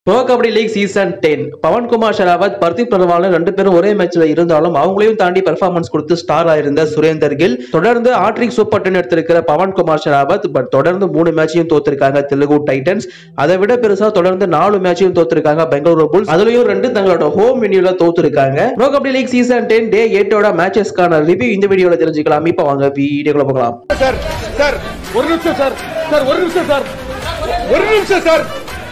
bro kabaddi league season ten Pawan Kumar Sehrawat Pardeep Narwal ரெண்டு பேரும் ஒரே மேட்ச்ல இருந்தாலும் அவங்களையும் தாண்டி பெர்ஃபார்மன்ஸ் கொடுத்து ஸ்டார் ஆயிருந்த சுரேந்தர் கில் தொடர்ந்து ஆட்ரிக் சூப்பர் டென் எடுத்திருக்கிற பவன்குமார் ஷெராவத் பட் தொடர்ந்து மூணு மேட்சையும் தோத்திருக்காங்க தெலுங்கு டைட்டன்ஸ் அதை விட பெருசா தொடர்ந்து நாலு மேட்சையும் தோத்திருக்காங்க பெங்களூரு புல்ஸ் அதுலயும் ரெண்டு தங்களோட ஹோம் வென்யூல தோத்திருக்காங்க pro kabaddi league season ten day எயிட்டோட மேட்சஸ்க்கான ரிவ்யூ இந்த வீடியோல தெரிஞ்சுக்கலாம் இப்போ வாங்க வீடியோக்குள்ள போகலாம் சார் சார் ஒரு நிமிஷம் சார் சார் ஒரு நிமிஷம் சார் ஒரு நிமிஷம் சார்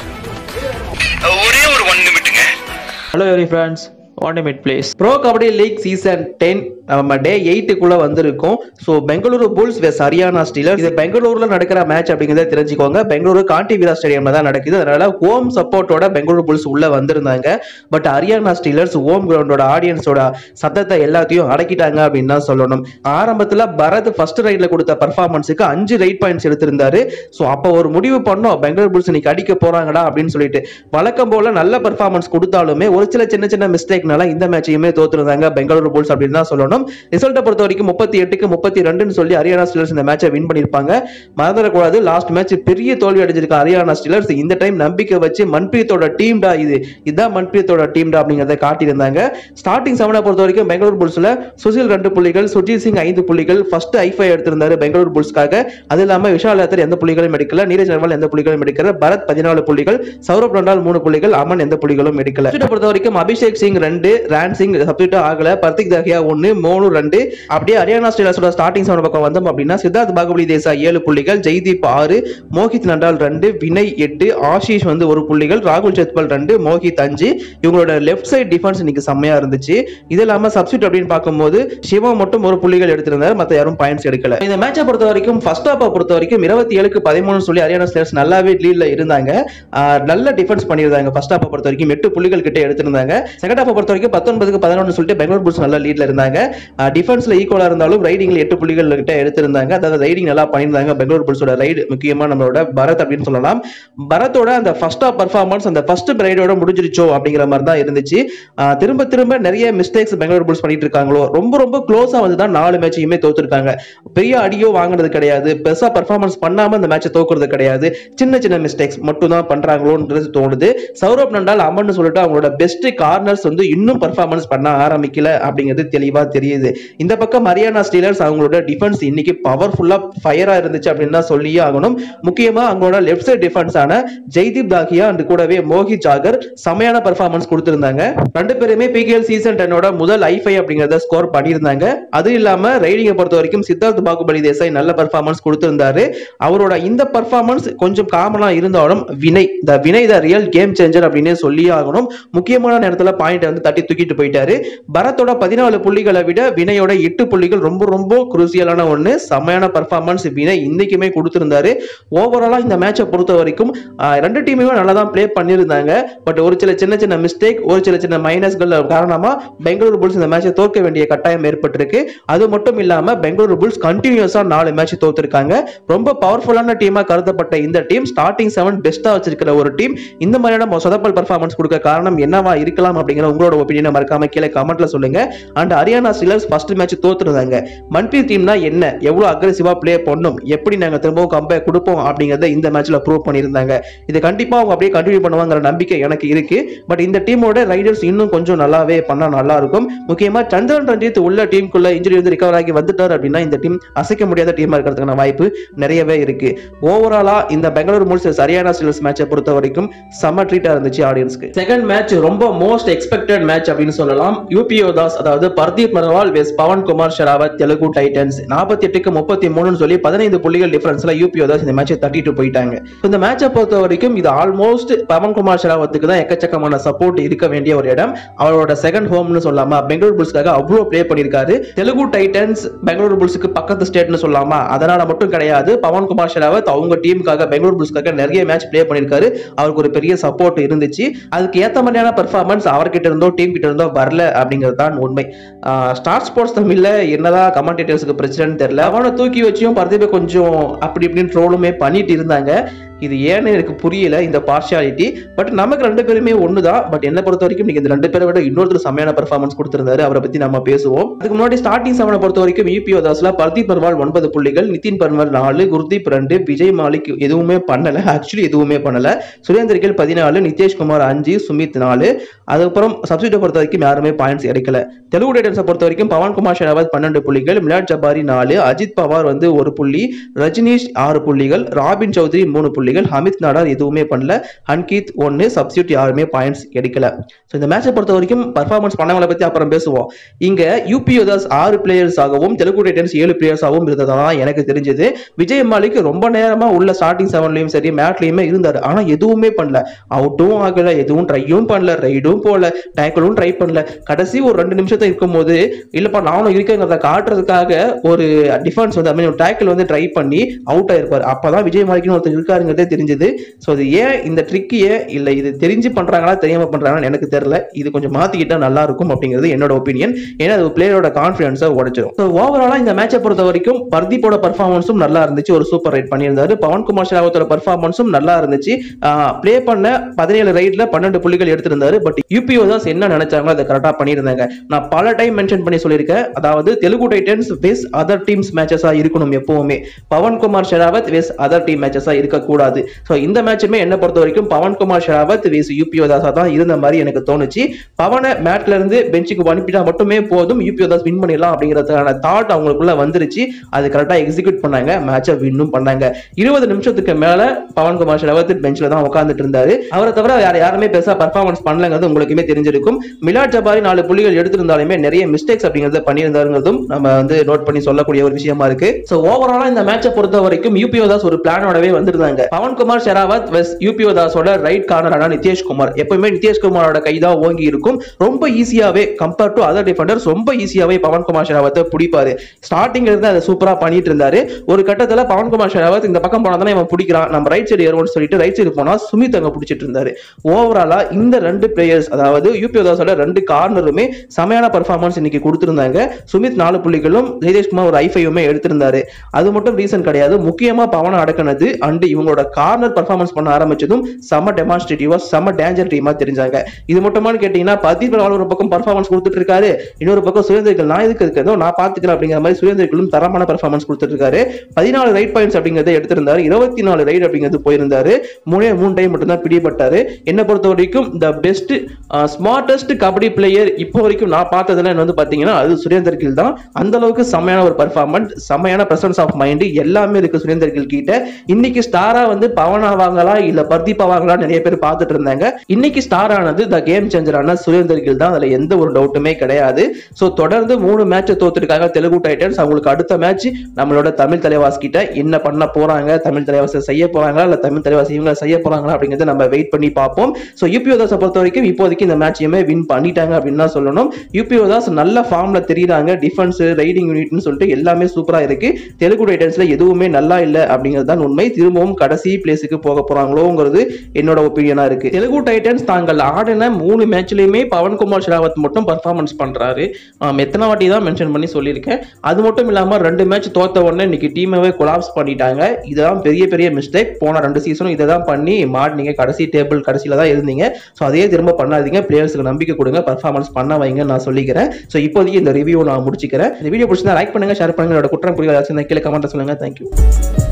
ஒரே ஒரு ஒன் நிமிட்டுங்க hello every friends one mid place pro kabaddi league season ten நம்ம டே எயிட்டுக்குள்ள வந்திருக்கோம் so Bengaluru bulls vs Haryana steeler இது பெங்களூர்ல நடக்கிற மேட்ச் அப்படிங்கிறத தெரிஞ்சுக்கோங்க பெங்களூரு காண்டி வீரா ஸ்டேடியம்ல தான் நடக்குது அதனால ஹோம் சப்போர்ட்டோட பெங்களூரு புல்ஸ் உள்ள வந்திருந்தாங்க பட் ஹரியானா ஸ்டீலர்ஸ் ஹோம் கிரவுண்டோட ஆடியன்ஸோட சத்தத்தை எல்லாத்தையும் அடக்கிட்டாங்க அப்படின்னு தான் சொல்லணும் ஆரம்பத்துல பரத் ஃபர்ஸ்ட் ரைட்ல கொடுத்த பர்ஃபார்மன்ஸுக்கு அஞ்சு ரைட் பாயிண்ட்ஸ் எடுத்திருந்தாரு ஸோ அப்போ ஒரு முடிவு பண்ணோம் பெங்களூர் புல்ஸ் இன்னைக்கு அடிக்க போறாங்கடா அப்படின்னு சொல்லிட்டு வழக்கம் போல நல்ல பர்ஃபார்மன்ஸ் கொடுத்தாலுமே ஒரு சில சின்ன சின்ன மிஸ்டேக்னால இந்த மேட்சையுமே தோத்துருந்தாங்க பெங்களூர் புல்ஸ் அப்படின்னு தான் சொல்லணும் ரிசல்ட்டை பொறுத்த வரைக்கும் முப்பத்தி எட்டுக்கு முப்பத்தி ரெண்டுன்னு சொல்லி ஹரியானா ஸ்டீலர்ஸ் இந்த மேட்சை வின் பண்ணியிருப்பாங்க மறந்துடக்கூடாது லாஸ்ட் மேட்ச் பெரிய தோல்வி அடைஞ்சிருக்க ஹரியானா ஸ்டீலர்ஸ் இந்த டைம் நம்பிக்கை வச்சு மன்பிரீத்தோட டீம்டா இது இதுதான் மன்பிரீத்தோட டீம்டா அப்படிங்கிறத காட்டியிருந்தாங்க ஸ்டார்டிங் செவனை பொறுத்த வரைக்கும் பெங்களூர் புல்ஸ்ல சுசில் ரெண்டு புள்ளிகள் சுர்ஜித் சிங் ஐந்து புள்ளிகள் ஃபர்ஸ்ட் ஐஃபை எடுத்திருந்தாரு பெங்களூர் புல்ஸ்க்காக அது இல்லாம விஷால் யாத்தர் எந்த புள்ளிகளும் எடுக்கல நீரஜ் நர்வால் எந்த புள்ளிகளும் எடுக்கல பரத் பதினாலு புள்ளிகள் சௌரப் நண்டால் மூணு புள்ளிகள் அமன் எந்த புள்ளிகளும் எடுக்கல Substitute பொறுத்த வரைக்கும் அபிஷேக் சிங் ரெண்டு ரான் சிங் சப்ஸ்டியூட் ஆகல பர்த்திக் தஹியா ஒன்னு மோனு ரெண்டு அப்படியே ஹரியானா ஸ்டீலர்ஸோட ஸ்டார்டிங் செவன் பக்கம் வந்தோம் அப்படின்னா சித்தார்த் பாகுபலி தேசாய் ஏழு புள்ளிகள் ஜெய்தீப் ஆறு மோஹித் நண்டால் ரெண்டு வினய் எட்டு ஆஷிஷ் வந்து ஒரு புள்ளிகள் ராகுல் செத்பல் ரெண்டு மோஹித் அஞ்சு இவங்களோட லெஃப்ட் சைடு டிஃபென்ஸ் இன்னைக்கு செம்மையா இருந்துச்சு இது இல்லாம சப்ஸ்டியூட் அப்படின்னு பார்க்கும்போது சிவா மட்டும் ஒரு புள்ளிகள் எடுத்திருந்தார் மத்த யாரும் பாயிண்ட்ஸ் எடுக்கல இந்த மேட்சை பொறுத்த வரைக்கும் ஃபர்ஸ்ட் ஹாப்பை பொறுத்த வரைக்கும் இருபத்தி ஏழுக்கு பதிமூணு சொல்லி ஹரியானா ஸ்டேர்ஸ் நல்லாவே லீட்ல இருந்தாங்க ஆஹ் நல்ல டிஃபென்ஸ் பண்ணியிருந்தாங்க ஃபர்ஸ்ட் ஹாப்பை பொறுத்த வரைக்கும் எட்டு புள்ளிகள் கிட்ட எடுத்திருந்தாங்க செகண்ட் ஹாப்பை பொறுத்த வரைக்கும் பத்தொன்பதுக்கு பதினொன்று சொல்லிட்டு பெங்களூர் புல்ஸ் நல்ல லீட்ல இருந்தாங்க டிஃபென்ஸ்ல ஈக்குவலா இருந்தாலும் ரைடிங்ல எட்டு புள்ளிகள் கிட்ட எடுத்திருந்தாங்க அதாவது ரைடிங் நல்லா பண்ணியிருந்தாங்க பெங்களூர் புல்ஸோட ரைடு முக்கியமா நம்மளோட பரத் அப்படின்னு சொல்லலாம் பரத்தோட அந்த ஃபர்ஸ்ட் ஆஃப் பர்ஃபார்மன்ஸ் அந்த ஃபர்ஸ்ட் ரைடோட முடிஞ்சிருச்சோ அப்படிங்கிற மாதிரி தான் இருந்துச்சு ஆஹ் திரும்ப திரும்ப நிறைய மிஸ்டேக்ஸ் பெங்களூர் புல்ஸ் பண்ணிட்டு இருக்காங்களோ ரொம்ப ரொம்ப க்ளோஸா வந்து தான் நாலு மேட்சையுமே தோத்துருக்காங்க பெரிய அடியோ வாங்குறது கிடையாது பெருசா பர்ஃபார்மன்ஸ் பண்ணாம அந்த மேட்சை தோக்குறது கிடையாது சின்ன சின்ன மிஸ்டேக்ஸ் மட்டும் தான் பண்றாங்களோன்றது தோணுது சௌரப் நண்டால் அம்மன் சொல்லிட்டு அவங்களோட பெஸ்ட் கார்னர்ஸ் வந்து இன்னும் பர்ஃபார்மன்ஸ் பண்ண ஆரம்பிக்கல அப்படிங்கிறது தெளிவா தெரியுது இந்த பக்கம் ஹரியானா ஸ்டீலர்ஸ் அவங்களோட டிஃபென்ஸ் இன்னைக்கு பவர்ஃபுல்லா ஃபயரா இருந்துச்சு அப்படின்னு தான் சொல்லியே ஆகணும் முக்கியமா அவங்களோட லெஃப்ட் சைட் டிஃபென்ஸ் ஆன ஜெய்தீப் தாகியா அண்ட் கூடவே மோஹித் ஜாகர் செமையான பர்ஃபார்மன்ஸ் கொடுத்திருந்தாங்க ரெண்டு பேருமே பிகேஎல் சீசன் டென்னோட முதல் ஐஃபை அப்படிங்கறத ஸ்கோர் பண்ணியிருந்தாங்க அது இல்லாம ரைடிங்கை பொறுத்த வரைக்கும் சித்தார்த் பாகுபலி தேசாய் நல்ல பர்ஃபார்மன்ஸ் கொடுத்திருந்தாரு அவரோட இந்த பர்ஃபார்மன்ஸ் கொஞ்சம் காமனா இருந்தாலும் Vinay the Vinay the real game changer அப்படின்னு சொல்லியே ஆகணும் முக்கியமான நேரத்துல பாயிண்ட் வந்து தட்டி தூக்கிட்டு போயிட்டாரு பரத்தோட பதினாலு புள்ளிகளை விட வினயோட எட்டு புள்ளிகள் ரொம்ப ரொம்ப குரூசியலான ஒண்ணு செம்மையான பர்ஃபார்மன்ஸ் வினய் இன்னைக்குமே கொடுத்திருந்தாரு ஓவராலா இந்த மேட்சை பொறுத்த வரைக்கும் ஆஹ், ரெண்டு டீமுமே நல்லா தான் ப்ளே பண்ணியிருந்தாங்க பட் ஒரு சில சின்ன சின்ன மிஸ்டேக் ஒரு சில சின்ன மைனஸ்கள் காரணமா பெங்களூரு புல்ஸ் இந்த மேட்சை தோற்க வேண்டிய கட்டாயம் ஏற்பட்டிருக்கு அது மட்டும் இல்லாம பெங்களூரு புல்ஸ் கண்டினியூஸா நாலு மேட்ச் தோத்திருக்காங்க ரொம்ப பவர்ஃபுல்லான டீமா கருதப்பட்ட இந்த டீம் ஸ்டார்டிங் செவன் பெஸ்டா வச்சிருக்கிற ஒரு டீம் இந்த மாதிரியான சொதப்பல் பர்ஃபார்மன்ஸ் கொடுக்க காரணம் என்னவா இருக்கலாம் அப்படிங்கிற உங்களோட ஒப்பீனியனை மறக்காம கீழே கமெண்ட்ல சொல்லுங்க and Haryana steelers first match தோத்துருந்தாங்க மன்பி டீம்னா என்ன எவ்வளவு அக்ரெசிவா ப்ளே பண்ணும் எப்படி நாங்க திரும்பவும் கம்பேக் கொடுப்போம் அப்படிங்கறத இந்த மேட்ச்ல ப்ரூவ் பண்ணியிருந்தாங்க இதை கண்டிப்பா அவங்க அப்படியே கண்டினியூ பண்ணுவாங்கிற நம்பிக்கை எனக்கு இருக்கு பட் இந்த டீமோட ரைடர்ஸ் இன்னும் கொஞ்சம் நல்லாவே பண்ணா நல்லா இருக்கும் முக்கியமா சந்திரன் ரஞ்சித் உள்ள டீமுக்குள்ள இன்ஜுரி வந்து ரிகவர் ஆகி வந்துட்டார் அப்படின்னா இந்த டீம் அசைக்க முடியாத டீமா இருக்கிறதுக்கான வாய்ப்பு நிறையவே இருக்கு ஓவராலா இந்த பெங்களூர் முல்ஸ் ஹரியானா ஸ்டீலர்ஸ் மேட்சை பொறுத்த வரைக்கும் செம்ம ட்ரீட்டா இருந்துச்சு ஆடியன்ஸ்க்கு செகண்ட் மேட்ச் ரொம்ப மோஸ்ட் எக்ஸ்பெக்டட் மேட்ச் அப்படின்னு சொல்லலாம் யூபிஓ தாஸ் அதாவது பர்தீப் நர்வால் வெஸ் பவன் குமார் ஷெராவத் தெலுங்கு டைட்டன்ஸ் நாற்பத்தி எட்டுக்கு முப்பத்தி மூணுன்னு சொல்லி பதினைந்து புள்ளிகள் டிஃபரன்ஸ்ல யூபிஓ தாஸ் இந்த மேட்சை தட்டிட்டு போயிட்டாங்க இந்த மேட்சை பொறுத்த வரைக்கும் இது ஆல்மோஸ்ட் பவன் குமார் ஷெராவத்துக்கு தான் எக்கச்சக்கமான சப்போர்ட் இருக்க வேண்டிய ஒரு இடம் அவரோட செகண்ட் ஹோம்னு சொல்லாம பெங்களூர் புல்ஸ்க்காக அவ்வளோ ப்ளே பண்ணியிருக்காரு தெலுங்கு டைட்டன்ஸ் பெங்களூர் புல்ஸுக்கு பக்கத்து ஸ்டேட்னு சொல்லாமா அதனால மட்டும் கிடையாது பவன் குமார் ஷெராவத் அவங்க டீமுக்காக பெங்களூர் புல்ஸ்க்காக நிறைய மேட்ச் ப்ளே பண்ணியிருக்காரு அவருக்கு ஒரு பெரிய சப்போர்ட் இருந்துச்சு அதுக்கு ஏத்த மாதிரியான பெர்ஃபார்மன்ஸ் அவர்கிட்ட இருந்தோ டீம் கிட்ட இருந்தோ வரல அப்படிங்கிறது தான் உண்மை ஸ்டார் ஸ்போர்ட்ஸ் தமிழ்ல என்னதான் கமெண்டேட்டர்ஸுக்கு பிரச்சனைன்னு தெரியல அவனை தூக்கி வச்சியும் பர்தீபை கொஞ்சம் அப்படி இப்படின்னு ட்ரோலுமே பண்ணிட்டு இருந்தாங்க இது ஏன்னு எனக்கு புரியல இந்த பார்ஷியாலிட்டி பட் நமக்கு ரெண்டு பேருமே ஒன்று தான் பட் என்ன பொறுத்த வரைக்கும் நீங்க இந்த ரெண்டு பேரை விட இன்னொருத்தர் செம்மையான பெர்ஃபார்மன்ஸ் கொடுத்திருந்தாரு அவரை பத்தி நம்ம பேசுவோம் அதுக்கு முன்னாடி ஸ்டார்டிங் செவனை பொறுத்த வரைக்கும் யூபிஓ தாஸ்ல பர்தீப் பர்வால் ஒன்பது புள்ளிகள் நிதின் பர்வால் நாலு குர்தீப் ரெண்டு விஜய் மாலிக் எதுவுமே பண்ணல ஆக்சுவலி எதுவுமே பண்ணல சுரேந்தர் கில் பதினாலு நிதிஷ்குமார் அஞ்சு சுமித் நாலு அதுக்கப்புறம் சப்ஸ்டியூட்டை பொறுத்த வரைக்கும் யாருமே பாயிண்ட்ஸ் கிடைக்கல தெலுங்கு டைட்டன்ஸை பொறுத்த வரைக்கும் பவன்குமார் ஷெராவத் பன்னெண்டு புள்ளிகள் மிலாட் ஜபாரி நாலு அஜித் பவார் வந்து ஒரு புள்ளி ரஜினீஷ் ஆறு புள்ளிகள் ராபின் சௌத்ரி மூணு புள்ளிகள் ஹமித் நாடார் எதுவுமே பண்ணல ஹன்கீத் ஒன்னு சப்ஸ்டியூட் யாருமே பாயிண்ட்ஸ் கிடைக்கல ஸோ இந்த மேட்சை பொறுத்த வரைக்கும் பர்ஃபார்மன்ஸ் பண்ணவங்களை பத்தி அப்புறம் பேசுவோம் இங்க யூபி தாஸ் ஆறு பிளேயர்ஸ் ஆகவும் தெலுங்கு டைட்டன்ஸ் ஏழு பிளேயர்ஸ் ஆகவும் இருந்ததா எனக்கு தெரிஞ்சது விஜய் மாலிக் ரொம்ப நேரமா உள்ள ஸ்டார்டிங் செவன்லயும் சரி மேட்லயுமே இருந்தாரு ஆனா எதுவுமே பண்ணல அவுட்டும் ஆகல எதுவும் ட்ரையும் பண்ணல ரைடும் போல டேக்கிளும் ட்ரை பண்ணல கடைசி ஒரு ரெண்டு நிமிஷத்தை இருக்கும்போது இல்லப்பா நானும் இருக்கேங்கிறத காட்டுறதுக்காக ஒரு டிஃபென்ஸ் வந்து ஐ மீன் டேக்கிள் வந்து ட்ரை பண்ணி அவுட் ஆயிருப்பாரு அப்பதான் விஜய் மாலிக்னு ஒருத்தர் இருக்காருங்கிறதே தெரிஞ்சது ஸோ இது ஏன் இந்த ட்ரிக்கியே இல்லை இது தெரிஞ்சு பண்றாங்களா தெரியாம பண்றாங்கன்னு எனக்கு தெரியல இது கொஞ்சம் மாத்திக்கிட்டா நல்லா இருக்கும் அப்படிங்கிறது என்னோட ஒப்பீனியன் ஏன்னா அது பிளேயரோட கான்ஃபிடன்ஸை உடைச்சிடும் ஸோ ஓவராலா இந்த மேட்சை பொறுத்த வரைக்கும் பர்தீப்போட பர்ஃபார்மன்ஸும் நல்லா இருந்துச்சு ஒரு சூப்பர் ரைட் பண்ணியிருந்தாரு பவன்குமார் ஷெராவத்தோட பர்ஃபார்மன்ஸும் நல்லா இருந்துச்சு ப்ளே பண்ண பதினேழு ரைட்ல பன்னெண்டு புள்ளிகள் எடுத்திருந்தாரு பட் யூபிஓ தாஸ் என்ன நினைச்சாங்களோ அதை கரெக்டா பண்ணியிருந்தாங்க நான் பல டைம் மென்ஷன் பண்ணி சொல்லியிருக்கேன் அதாவது Telugu titans vs other teams மேட்சஸா இருக்கணும் எப்பவுமே Pawan Kumar Sehrawat vs other team மேட்சஸா இருக்கக்கூடாது ஸோ இந்த மேட்சுமே என்ன பொறுத்த வரைக்கும் பவன்குமார் ஷெராவத் வெஸ் யூபிஓ தாஸா தான் இருந்த மாதிரி எனக்கு தோணுச்சு பவனை மேட்ல இருந்து பெஞ்சுக்கு அனுப்பிட்டா மட்டுமே போதும் யூபிஓ தாஸ் வின் பண்ணிடலாம் அப்படிங்கிறதுக்கான தாட் அவங்களுக்குள்ள வந்துருச்சு அது கரெக்டா எக்ஸிக்யூட் பண்ணாங்க மேட்சை வின்னும் பண்ணாங்க இருபது நிமிஷத்துக்கு மேல பவன்குமார் ஷெராவத் பெஞ்சில் தான் உட்காந்துட்டு இருந்தாரு அவரை தவிர யார் யாருமே பெருசா பர்ஃபார்மன்ஸ் பண்ணலங்கிறது உங்களுக்குமே தெரிஞ்சிருக்கும் மிலாட் ஜபாரி நாலு புள்ளிகள் எடுத்திருந்தாலுமே நிறைய மிஸ்டேக்ஸ் அப்படிங்கறத பண்ணியிருந்தாருங்கிறதும் நம்ம வந்து நோட் பண்ணி சொல்லக்கூடிய ஒரு விஷயமா இருக்கு சோ ஓவராலா இந்த மேட்சை பொறுத்த வரைக்கும் யூபிஓ தாஸ் ஒரு பிளானோடவே வந்திருந்தாங்க பவன்குமார் ஷெராவத் வெஸ் யூபிஓ தாஸோட ரைட் கார்னரான நிதிஷ்குமார் எப்பவுமே நிதிஷ்குமாரோட கை தான் ஓங்கி இருக்கும் ரொம்ப ஈஸியாவே கம்பேர் டு அதர் டிஃபெண்டர்ஸ் ரொம்ப ஈஸியாவே பவன்குமார் ஷெராவத்தை பிடிப்பாரு ஸ்டார்டிங்ல இருந்து அதை சூப்பரா பண்ணிட்டு இருந்தாரு ஒரு கட்டத்துல பவன்குமார் ஷெராவத் இந்த பக்கம் போனா தானே இவன் பிடிக்கிறான் நம்ம ரைட் சைடு ஏறுவோம்னு சொல்லிட்டு ரைட் சைடு போனா சுமித் அங்க பிடிச்சிட்டு இருந்தாரு ஓவராலா இந்த ரெண்டு பிளேயர்ஸ் அதாவது யூபி தாஸோட ரெண்டு கார்னருமே செமையான பர்ஃபார்மன்ஸ் இன்னைக்கு கொடுத்திருந்தாங்க சுமித் நாலு புள்ளிகளும் ஜெயதேஷ்குமார் ஒரு ஐஃபையுமே எடுத்திருந்தாரு அது மட்டும் ரீசன் கிடையாது முக்கியமா பவனை அடக்கினது அண்ட் இவங்களோட கார்னர் பர்ஃபார்மன்ஸ் பண்ண ஆரம்பிச்சதும் செம டெமான்ஸ்ட்ரேட்டிவா செம டேஞ்சர் டீமா தெரிஞ்சாங்க இது மட்டுமான்னு கேட்டீங்கன்னா பதீப் ஒரு பக்கம் பர்ஃபார்மன்ஸ் கொடுத்துட்டு இருக்காரு இன்னொரு பக்கம் சுரேந்திரர்கள் நான் எதுக்கு இருக்கிறதோ நான் பாத்துக்கிறேன் அப்படிங்கிற மாதிரி சுரேந்திரர்களும் தரமான பர்ஃபார்மன்ஸ் கொடுத்துட்டு இருக்காரு பதினாலு ரைட் பாயிண்ட்ஸ் அப்படிங்கறத எடுத்திருந்தாரு இருபத்தி நாலு ரைட் அப்படிங்கிறது போயிருந்தாரு மூணே மூணு டைம் மட்டும் தான் பிடிபட்டாரு என்ன பொறுத்த வரைக்கும் the best smartest kabaddi player இப்போ வரைக்கும் நான் பார்த்ததுல வந்து பாத்தீங்கன்னா அது சுரேந்தர் கில் தான் அந்த அளவுக்கு செம்மையான ஒரு பர்ஃபார்மன்ஸ் செம்மையான பிரசன்ஸ் ஆஃப் மைண்ட் எல்லாமே இருக்கு சுரேந்தர் கில் கிட்ட இன்னைக்கு ஸ்டாரா வந்து பவன் ஆவாங்களா இல்ல பர்தீப் ஆவாங்களா நிறைய பேர் பார்த்துட்டு இருந்தாங்க இன்னைக்கு ஸ்டார் ஆனது த கேம் சேஞ்சரான சுரேந்தர் கில் தான் அதுல எந்த ஒரு டவுட்டுமே கிடையாது ஸோ தொடர்ந்து மூணு மேட்ச் தோத்துருக்காங்க தெலுங்கு டைட்டன்ஸ் அவங்களுக்கு அடுத்த மேட்ச் நம்மளோட தமிழ் தலைவாஸ் கிட்ட என்ன பண்ண போறாங்க தமிழ் தலைவாசை செய்ய போறாங்களா இல்ல தமிழ் தலைவாசி இவங்க செய்ய போறாங்களா அப்படிங்கறத நம்ம வெயிட் பண்ணி பார்ப்போம் ஸோ யூபிஓ தாஸை பொறுத்த வரைக்கும் இப்போதைக்கு இந்த மேட்சையுமே வின் பண்ணிட்டாங்க அப்படின்னு தான் சொல்லணும் யூபிஓ தாஸ் நல்ல ஃபார்ம்ல தெரியுறாங்க டிஃபென்ஸ் ரைடிங் யூனிட்னு சொல்லிட்டு எல்லாமே சூப்பரா இருக்கு தெலுங்கு டைட்டன்ஸ்ல எதுவுமே நல்லா இல்ல அப்படிங்கிறது தான் உண்மை திரும்பவும் கடைசி பிளேஸுக்கு போக போறாங்களோங்கிறது என்னோட ஒப்பீனியனா இருக்கு தெலுங்கு டைட்டன்ஸ் தாங்கள் ஆடின மூணு மேட்ச்லயுமே பவன்குமார் ஷெராவத் மட்டும் பர்ஃபார்மன்ஸ் பண்றாரு ஆம், எத்தனை வாட்டி தான் மென்ஷன் பண்ணி சொல்லியிருக்கேன் அது மட்டும் இல்லாம ரெண்டு மேட்ச் தோத்த உடனே இன்னைக்கு டீமவே கொலாப்ஸ் பண்ணிட்டாங்க இதுதான் பெரிய பெரிய மிஸ்டேக் போன ரெண்டு சீசனும் இதை தான் பண்ணி மாட்டினீங்க கடைசி டேபிள் கடைசியில தான் இருந்தீங்க ஸோ அதே திரும்ப பண்ணாதீங்க பிளேயர்ஸ்க்கு நம்பிக்கை கொடுங்க பர்ஃபார்மன்ஸ் பண்ண வைங்க நான் சொல்லிக்கிறேன் ஸோ இப்போதைக்கு இந்த ரிவ்யூ நான் முடிச்சுக்கிறேன் இந்த வீடியோ பிடிச்சிருந்தா லைக் பண்ணுங்க ஷேர் பண்ணுங்க என்னோட குற்றம் புரியாத கீழே கமெண்ட் சொல்லுங்க தேங்க்யூ